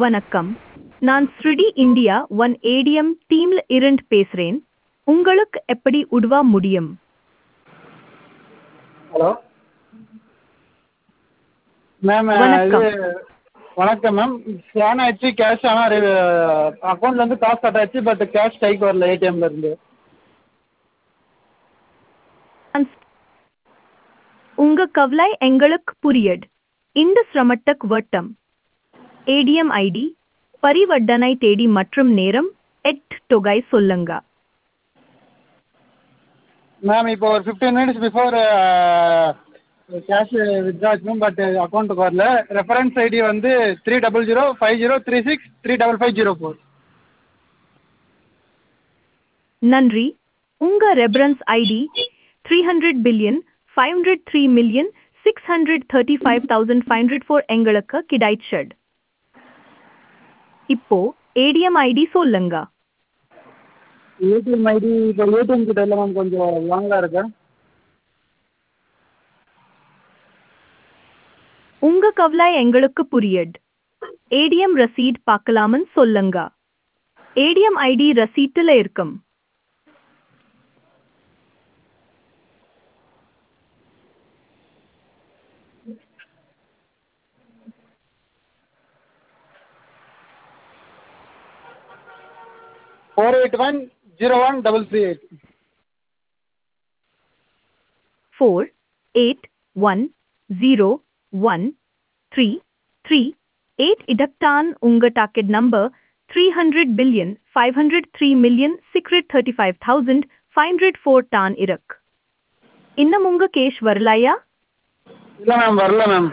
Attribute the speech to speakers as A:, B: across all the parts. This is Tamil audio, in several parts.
A: வணக்கம் நான் ஸ்ருடி இந்தியா ஒன் ஏடிஎம் டீம்ல இருந்து பேசுறேன் உங்களுக்கு எப்படி உதவ முடியும்
B: ஹலோ மேம்
A: வணக்கம்.
B: இது வணக்கம் மேம் ஸ்கேன் ஆயிடுச்சு கேஷ் ஆனால் அக்கௌண்ட்லேருந்து காசு கட் ஆயிடுச்சு பட் கேஷ் கைக்கு வரல ஏடிஎம்ல இருந்து
A: உங்க கவலை எங்களுக்கு புரியுது இந்த சிரமத்துக்கு வட்டம் ஏடிஎம் ஐடி பரிவர்த்தனை தேதி மற்றும் நேரம் எட் தொகை சொல்லுங்க
B: மேம் இப்போ ஒரு fifteen minutes before cash withdraw ஆச்சு பட் அக்கௌண்ட்டுக்கு வரல ரெஃபரன்ஸ் ஐடி வந்து three double zero five zero three six three double five zero four
A: நன்றி உங்க reference ID three hundred billion five hundred three million six hundred thirty five thousand five hundred four எங்களுக்கு கிடைச்சது இப்போ ஏடிஎம் ஐடி சொல்லுங்க
B: ஏடிஎம் ஐடி இப்போ ஏடிஎம் கிட்ட இல்லை மேம் கொஞ்சம் லாங்காக இருக்கேன்
A: உங்க கவலை எங்களுக்கு புரியுது ஏடிஎம் ரசீட் பார்க்கலாம்னு சொல்லுங்க ஏடிஎம் ஐடி ரசீட்டில் இருக்கும்
B: four eight one zero one double three eight
A: four eight one zero one three three eight இதற்கான் உங்க docket number three hundred billion five hundred three million six thirty five thousand five hundred four டான் இருக்கு இன்னும் உங்க கேஷ் வரலையா
B: இல்லை மேம் வரல மேம்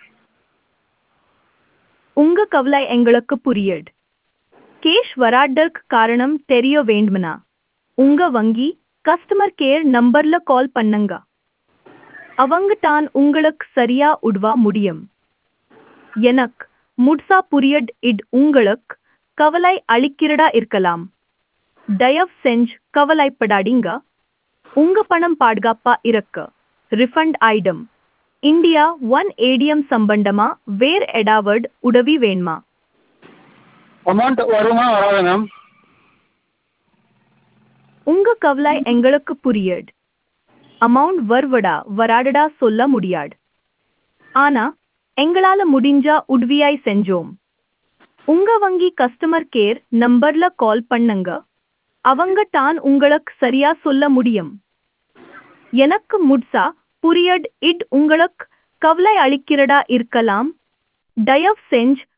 A: உங்க கவலை எங்களுக்கு புரியுது கேஷ் வராதற்கு காரணம் தெரிய வேண்டுமனா உங்க வங்கி கஸ்டமர் கேர் நம்பர்ல கால் பண்ணுங்க அவங்க தான் உங்களுக்கு சரியா உதவ முடியும் எனக்கு முட்சா புரியட் இட் உங்களுக்கு கவலை அளிக்கிறதா இருக்கலாம் தயவு செஞ்சு கவலைப்படாதீங்க உங்க பணம் பாதுகாப்பா இருக்கு refund item India one ATM சம்பந்தமா வேற எடாவட் உதவி வேணுமா
B: அமௌண்ட் வருமா வராதா மேம்
A: உங்க கவலை எங்களுக்கு புரியுது அமௌண்ட் வருவடா வராடடா சொல்ல முடியாது ஆனா எங்களால முடிஞ்சா உதவியாய் செஞ்சோம் உங்க வங்கி கஸ்டமர் கேர் நம்பர்ல கால் பண்ணுங்க அவங்க தான் உங்களுக்கு சரியா சொல்ல முடியும் எனக்கு முட்சா புரியட் இட் உங்களுக்கு கவலை அளிக்கிறதா இருக்கலாம் தயவு செஞ்சு